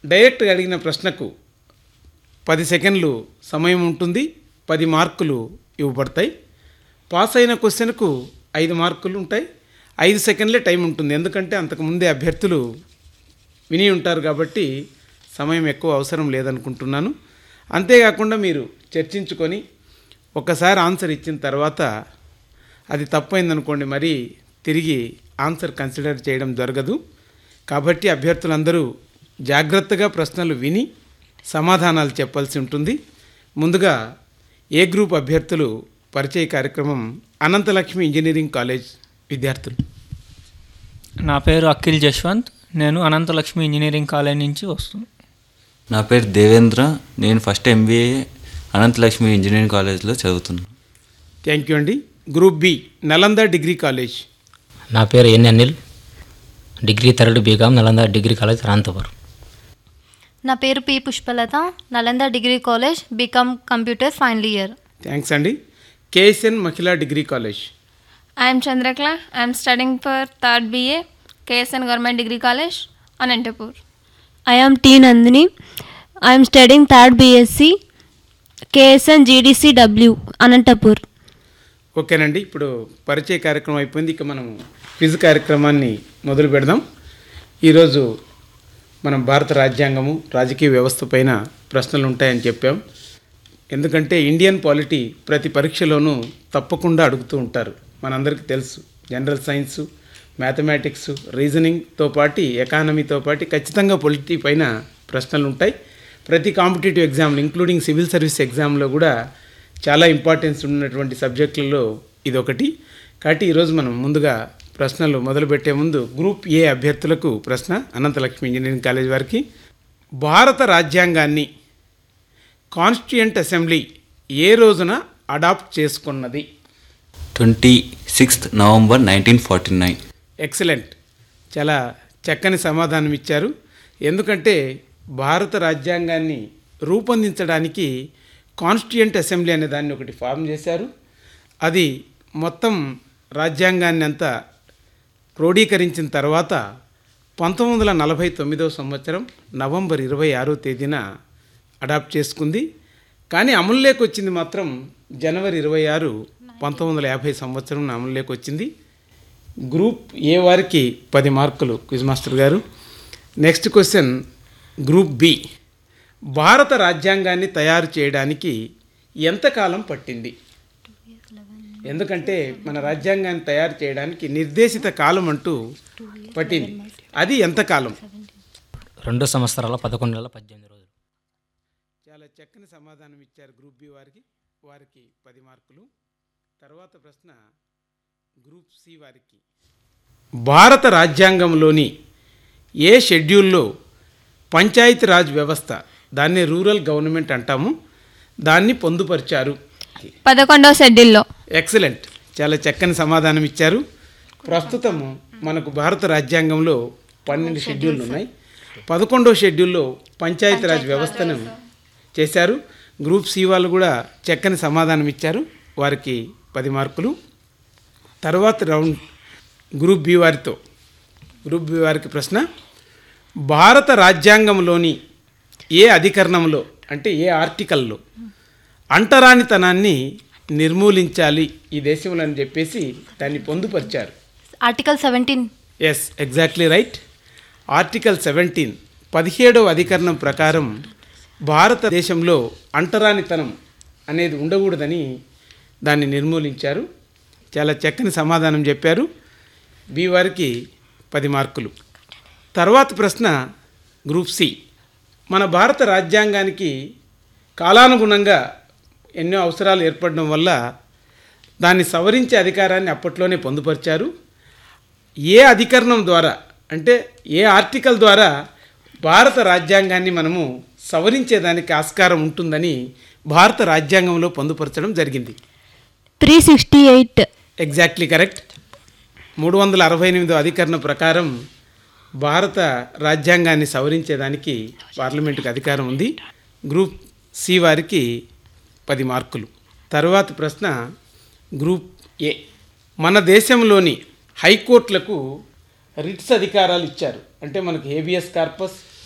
డైరెక్ట్గా అడిగిన ప్రశ్నకు పది సెకండ్లు సమయం ఉంటుంది పది మార్కులు ఇవ్వబడతాయి పాస్ అయిన క్వశ్చన్కు ఐదు మార్కులు ఉంటాయి ఐదు సెకండ్లే టైం ఉంటుంది ఎందుకంటే అంతకుముందే అభ్యర్థులు విని ఉంటారు కాబట్టి సమయం ఎక్కువ అవసరం లేదనుకుంటున్నాను అంతేకాకుండా మీరు చర్చించుకొని ఒకసారి ఆన్సర్ ఇచ్చిన తర్వాత అది తప్పైందనుకోండి మరి తిరిగి ఆన్సర్ కన్సిడర్ చేయడం జరగదు కాబట్టి అభ్యర్థులందరూ జాగ్రత్తగా ప్రశ్నలు విని సమాధానాలు చెప్పాల్సి ఉంటుంది ముందుగా ఏ గ్రూప్ అభ్యర్థులు పరిచయ కార్యక్రమం అనంతలక్ష్మి ఇంజనీరింగ్ కాలేజ్ విద్యార్థులు నా పేరు అఖిల్ జశ్వంత్ నేను అనంతలక్ష్మి ఇంజనీరింగ్ కాలేజ్ నుంచి వస్తున్నాను నా పేరు దేవేంద్ర నేను ఫస్ట్ ఎంబీఏ అనంతలక్ష్మి ఇంజనీరింగ్ కాలేజ్లో చదువుతున్నాను థ్యాంక్ యూ అండి group B Nalanda degree college నా పేరు N Anil degree third BCom Nalanda degree college Anantapur నా పేరు P Pushpalatha Nalanda degree college BCom computer final year thanks అండి కేఎస్ఎన్ మహిళా degree college I am Chandrakala. I am studying for third BA, KSN Government Degree College, Anantapur. I am T Nandini. I am studying third BSc KSN GDCW Anantapur. ఓకేనండి ఇప్పుడు పరిచయ కార్యక్రమం అయిపోయింది ఇక మనం quiz కార్యక్రమాన్ని మొదలు పెడదాం ఈరోజు మనం భారత రాజ్యాంగము రాజకీయ వ్యవస్థ పైన ప్రశ్నలు ఉంటాయని చెప్పాం ఎందుకంటే ఇండియన్ పాలిటీ ప్రతి పరీక్షలోనూ తప్పకుండా అడుగుతూ ఉంటారు మనందరికీ తెలుసు జనరల్ సైన్స్ మ్యాథమెటిక్స్ రీజనింగ్తో పాటు ఎకానమీతో పాటు ఖచ్చితంగా పొలిటీ పైన ప్రశ్నలు ఉంటాయి ప్రతి కాంపిటేటివ్ ఎగ్జామ్లు ఇంక్లూడింగ్ సివిల్ సర్వీస్ ఎగ్జామ్లో కూడా చాలా ఇంపార్టెన్స్ ఉన్నటువంటి సబ్జెక్టులలో ఇది ఒకటి కాబట్టి ఈరోజు మనం ముందుగా ప్రశ్నలు మొదలుపెట్టే ముందు గ్రూప్ ఏ అభ్యర్థులకు ప్రశ్న అనంతలక్ష్మి ఇంజనీరింగ్ కాలేజ్ వారికి భారత రాజ్యాంగాన్ని కాన్స్టిట్యూయెంట్ అసెంబ్లీ ఏ రోజున అడాప్ట్ చేసుకున్నది twenty sixth November nineteen forty nine excellent చాలా చక్కని సమాధానం ఇచ్చారు ఎందుకంటే భారత రాజ్యాంగాన్ని రూపొందించడానికి కాన్స్టిట్యూయెంట్ అసెంబ్లీ అనే దాన్ని ఒకటి ఫామ్ చేశారు అది మొత్తం రాజ్యాంగాన్ని అంతా క్రోడీకరించిన తర్వాత పంతొమ్మిది వందల నలభై తొమ్మిదవ సంవత్సరం నవంబర్ ఇరవై ఆరో తేదీన అడాప్ట్ చేసుకుంది కానీ అమలులోకి వచ్చింది మాత్రం జనవరి ఇరవై ఆరు పంతొమ్మిది వందల యాభై సంవత్సరం అమలులోకి వచ్చింది గ్రూప్ ఏ వారికి పది మార్కులు క్విజ్ మాస్టర్ గారు నెక్స్ట్ క్వశ్చన్ గ్రూప్ బి భారత రాజ్యాంగాన్ని తయారు చేయడానికి ఎంతకాలం పట్టింది ఎందుకంటే మన రాజ్యాంగాన్ని తయారు చేయడానికి నిర్దేశిత కాలం అంటూ పట్టింది అది ఎంతకాలం రెండు సంవత్సరాల పదకొండు నెలల పద్దెనిమిది రోజులు చాలా చక్కని సమాధానం ఇచ్చారు గ్రూప్ బి వారికి వారికి పది మార్కులు తర్వాత ప్రశ్న గ్రూప్ సి వారికి భారత రాజ్యాంగంలోని ఏ షెడ్యూల్లో పంచాయతీరాజ్ వ్యవస్థ దాన్ని రూరల్ గవర్నమెంట్ అంటాము దాన్ని పొందుపరిచారు పదకొండవ షెడ్యూల్లో ఎక్సలెంట్ చాలా చక్కని సమాధానం ఇచ్చారు ప్రస్తుతము మనకు భారత రాజ్యాంగంలో పన్నెండు షెడ్యూళ్ళు ఉన్నాయి పదకొండవ షెడ్యూల్లో పంచాయతీరాజ్ వ్యవస్థను చేశారు గ్రూప్ సి వాళ్ళు కూడా చక్కని సమాధానం ఇచ్చారు వారికి పది మార్కులు తర్వాత రౌండ్ గ్రూప్ బి వారితో గ్రూప్ బి వారికి ప్రశ్న భారత రాజ్యాంగంలోని ఏ అధికరణంలో అంటే ఏ ఆర్టికల్లో అంటరానితనాన్ని నిర్మూలించాలి ఈ దేశంలో అని చెప్పేసి దాన్ని పొందుపరిచారు article seventeen yes exactly right article seventeen పదిహేడవ అధికరణం ప్రకారం భారతదేశంలో అంటరానితనం అనేది ఉండకూడదని దాన్ని నిర్మూలించారు చాలా చక్కని సమాధానం చెప్పారు బి వారికి పది మార్కులు తర్వాత ప్రశ్న గ్రూప్ సి మన భారత రాజ్యాంగానికి కాలానుగుణంగా ఎన్నో అవసరాలు ఏర్పడడం వల్ల దాన్ని సవరించే అధికారాన్ని అప్పట్లోనే పొందుపరిచారు ఏ అధికరణం ద్వారా అంటే ఏ ఆర్టికల్ ద్వారా భారత రాజ్యాంగాన్ని మనము సవరించేదానికి ఆస్కారం ఉంటుందని భారత రాజ్యాంగంలో పొందుపరచడం జరిగింది three sixty eight exactly correct మూడు వందల అరవై ఎనిమిదో అధికరణ ప్రకారం భారత రాజ్యాంగాన్ని సవరించేదానికి పార్లమెంటుకు అధికారం ఉంది గ్రూప్ సి వారికి పది మార్కులు తర్వాత ప్రశ్న గ్రూప్ ఏ మన దేశంలోని హైకోర్టులకు రిట్స్ అధికారాలు ఇచ్చారు అంటే మనకు హేబియస్ కార్పస్